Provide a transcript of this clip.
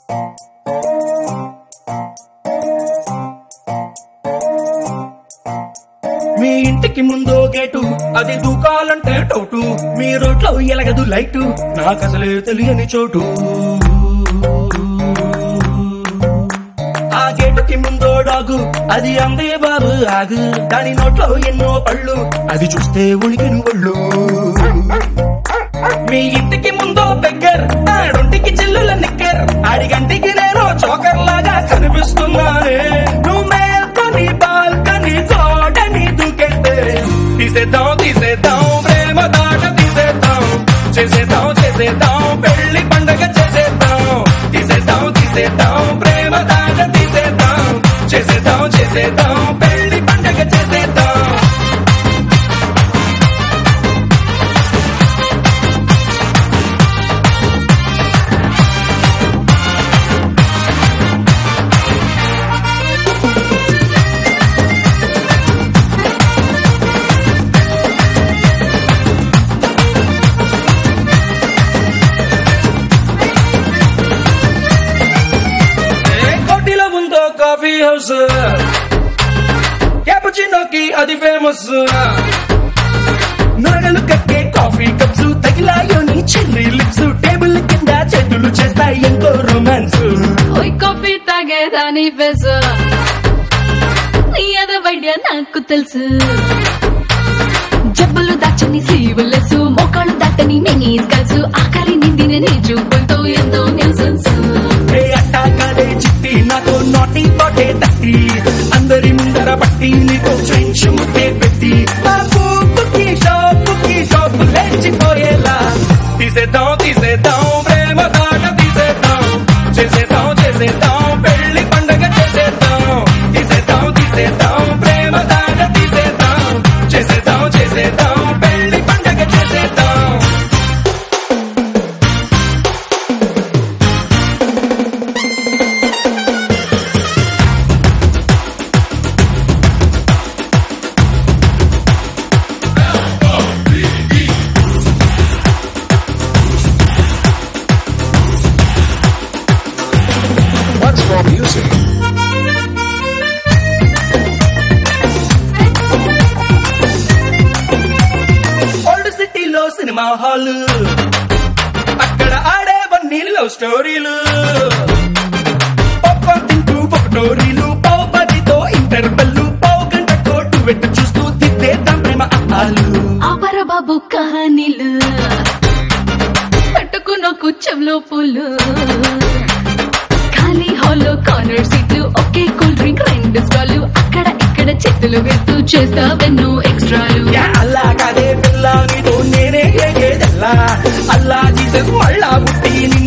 మీ ఇంటికి ముందో గేటు అది దూకాలంటే టౌటు మీ రోడ్లో ఎలగదు లైటు నాకు అసలే తెలియని చోటు ఆ గేటుకి ముందో డాగు అది అందే బాబు ఆగు దాని నోట్లో ఎన్నో పళ్ళు అది చూస్తే ఉనికిన ఒళ్ళు మీ ఇంటికి ముందో బెగ్గర్ ఆడొంటికి చిల్లుల నిక్కర్ ఆడిగంటికి నేను చోకర్ లాగా కనిపిస్తున్నానే నువ్వు మేల్కొని బాల్కని తోటని దూకెళ్తే తీసేద్దాం తీసేద్దాం ప్రేమ దాట తీసేద్దాం చేసేద్దాం చేసేద్దాం పెళ్లి పండగ చేసేద్దాం తీసేద్దాం తీసేద్దాం ప్రేమ దాట తీసేద్దాం చేసేద్దాం చేసేద్దాం పెళ్లి పండగ చేసేద్దాం కోటిలో ఉందో కాఫీ హౌస్ క్యాపుచినోకి అది ఫేమస్ నొరగలు కక్కే కాఫీ కప్స్ తగిలాయో నీ చెర్రీ లిప్స్ టేబుల్ కింద చేతులు చేస్తాయి ఎంతో రొమాన్స్ ఓయ్ కాఫీ తాగేదాని ఫెస్ నీ అద వైద్య నాకు తెలుసు జబ్బులు దాచని సీవులెసు మోకాళ్ళు దాటని మినీ స్కల్స్ ఆకలి నిందిన నీ చూపులతో ఎంతో న్యూసెన్స్ ఏ అట్టాకాలే చిట్టి నాతో నాటి తోటే తట్టి అందరి ముందర పట్టి నీతో ఫ్రెంచ్ ముద్దే పెట్టి ఆ పూపుకి షాపుకి షాపు లేచిపోయేలా తీసేద్దాం తీసేద్దాం ప్రేమ దాట తీసేద్దాం చేసేద్దాం చేసేద్దాం పెళ్లి పండగ చేసేద్దాం తీసేద్దాం తీసేద్దాం ప్రేమ దాట తీసేద్దాం చేసేద్దాం చేసేద్దాం పెళ్లి పండగ చేసేద్దాం What's for music? ఓల్డ్ సిటీలో సినిమా హాల్ అక్కడ ఆడేవన్నీ లవ్ స్టోరీలు పాప్కార్న్ తింటూ పొగటోరీలు పావు పదితో ఇంటర్వెల్లు పావు గంట కోటు వెట్టు చూస్తూ తిట్టేద్దాం ప్రేమ అప్పాలు ఆపర బాబు కహానీలు పట్టుకున్న కుచ్చంలో పూలు ఖాళీ హాల్లో కార్నర్ సీట్లు ఒకే కూల్ డ్రింక్ రెండు స్టాలు అక్కడ ఇక్కడ చేతులు వేస్తూ చేస్తావెన్నో ఎక్స్ట్రాలు యా అల్లా కాదే పిల్ల నీతో నేనే ఏగేదల్లా అల్లా జీసస్ మళ్ళా పుట్టి నిన్ను